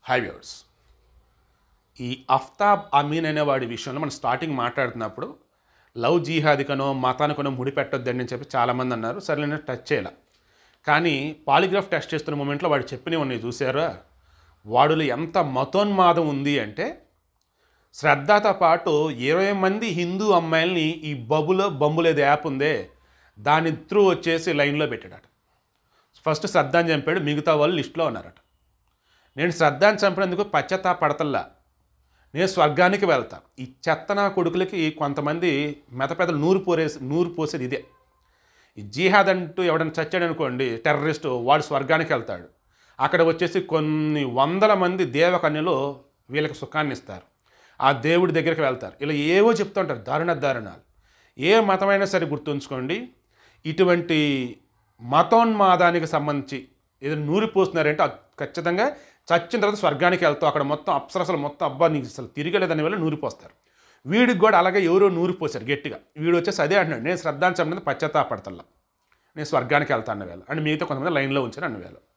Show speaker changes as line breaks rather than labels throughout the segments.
high viewers ఈ అఫ్తాబ్ అమీన్ అనేవాడి విషయంలో మనం స్టార్టింగ్ మాట్లాడుతున్నప్పుడు లవ్ జీహాదికనో మతానికనో ముడిపెట్టొద్దని అని చెప్పి చాలామంది అన్నారు సరే నేను టచ్ చేయాల కానీ పాలిగ్రాఫ్ టెస్ట్ చేస్తున్న మూమెంట్లో వాడు చెప్పినవి ఉన్నాయి చూసారా వాడులో ఎంత మతోన్మాదం ఉంది అంటే శ్రద్ధతో పాటు ఇరవై మంది హిందూ అమ్మాయిల్ని ఈ బబులో బొంబులేదు యాప్ ఉందే దాని త్రూ వచ్చేసి లైన్లో పెట్టాడట ఫస్ట్ శ్రద్ధాన్ని చంపాడు మిగతా వాళ్ళు లిస్టులో ఉన్నారట నేను శ్రద్ధాన్ని చంపినందుకు పశ్చాత్తాపడతల్లా నేను స్వర్గానికి వెళ్తా ఈ చెత్త నా కొడుకులకి కొంతమంది మెత పెద్దలు నూరు పోరేసి నూరు పోసేది ఇదే ఈ జిహాద్ అంటూ ఎవడైనా చచ్చాడు అనుకోండి టెర్రరిస్టు వాడు స్వర్గానికి వెళ్తాడు అక్కడ వచ్చేసి కొన్ని వందల మంది దేవకన్యలు వీళ్ళకి సుఖాన్ని ఇస్తారు ఆ దేవుడి దగ్గరికి వెళ్తారు ఇలా ఏవో చెప్తుంటారు దారుణ దారుణాలు ఏ మతమైనా సరే గుర్తుంచుకోండి ఇటువంటి మతోన్మాదానికి సంబంధించి ఏదైనా నూరి పోస్తున్నారంటే అది ఖచ్చితంగా చచ్చిన తర్వాత స్వర్గానికి వెళ్తావు అక్కడ మొత్తం అప్సరసలు మొత్తం అబ్బా నీకు అసలు తిరగలేదని వల్ల నూరిపోస్తారు వీడికి కూడా అలాగే ఎవరో నూరిపోశారు గట్టిగా వీడు వచ్చేసి అదే అంటున్నాడు నేను శ్రద్ధాన్ని చంపినది పశ్చాత్తాపడతల్లా నేను స్వర్గానికి వెళ్తాను అన్న వేళ అండ్ మిగతా కొంతమంది లైన్లో ఉంచాను అన్న వేళ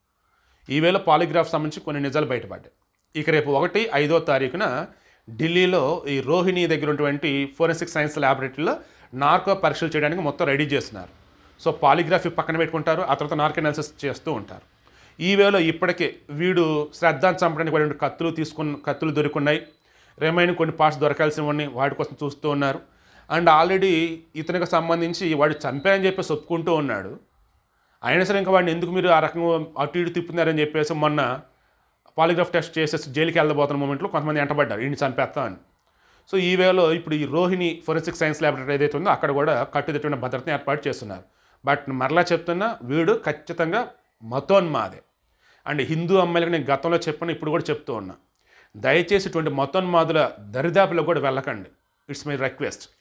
ఈ వేళ పాలిగ్రాఫ్ సంబంధించి కొన్ని నిజాలు బయటపడ్డాయి ఇక రేపు ఒకటి ఐదో తారీఖున ఢిల్లీలో ఈ రోహిణి దగ్గర ఉన్నటువంటి ఫోరెన్సిక్ సైన్స్ ల్యాబొరేటరీలో నార్కో పరీక్షలు చేయడానికి మొత్తం రెడీ చేస్తున్నారు సో పాలిగ్రఫీ పక్కన పెట్టుకుంటారు ఆ తర్వాత నార్కో అనాలిసిస్ చేస్తూ ఉంటారు ఈ వేళ ఇప్పటికే వీడు శ్రద్ధాన్ని చంపడానికి వాడి కత్తులు తీసుకున్న కత్తులు దొరుకున్నాయి రిమైనింగ్ కొన్ని పార్ట్స్ దొరకాల్సినవన్నీ వాటి కోసం చూస్తూ ఉన్నారు అండ్ ఆల్రెడీ ఇతనికి సంబంధించి వాడు చంపాయని చెప్పేసి ఒప్పుకుంటూ ఉన్నాడు అయినా సరే ఇంకా వాడిని ఎందుకు మీరు ఆ రకంగా అటు ఇటు తిప్పుతున్నారని చెప్పేసి మొన్న పాలిగ్రాఫ్ టెస్ట్ చేసేసి జైలుకి వెళ్ళబోతున్న మూమెంట్లో కొంతమంది ఎంటబడ్డారు ఈయన చంపేస్తా అని సో ఈ వేలో ఇప్పుడు ఈ రోహిణి ఫోరెన్సిక్ సైన్స్ ల్యాబొరేటరీ ఏదైతే ఉందో అక్కడ కూడా కట్టుదిట్టమైన భద్రతను ఏర్పాటు చేస్తున్నారు బట్ మరలా చెప్తున్నా వీడు ఖచ్చితంగా మతోన్మాదే అండ్ హిందూ అమ్మాయిలకు నేను గతంలో చెప్పిన ఇప్పుడు కూడా చెప్తూ ఉన్నా దయచేసి ఇటువంటి మతోన్మాదుల దరిదాపులో కూడా వెళ్ళకండి ఇట్స్ మై రిక్వెస్ట్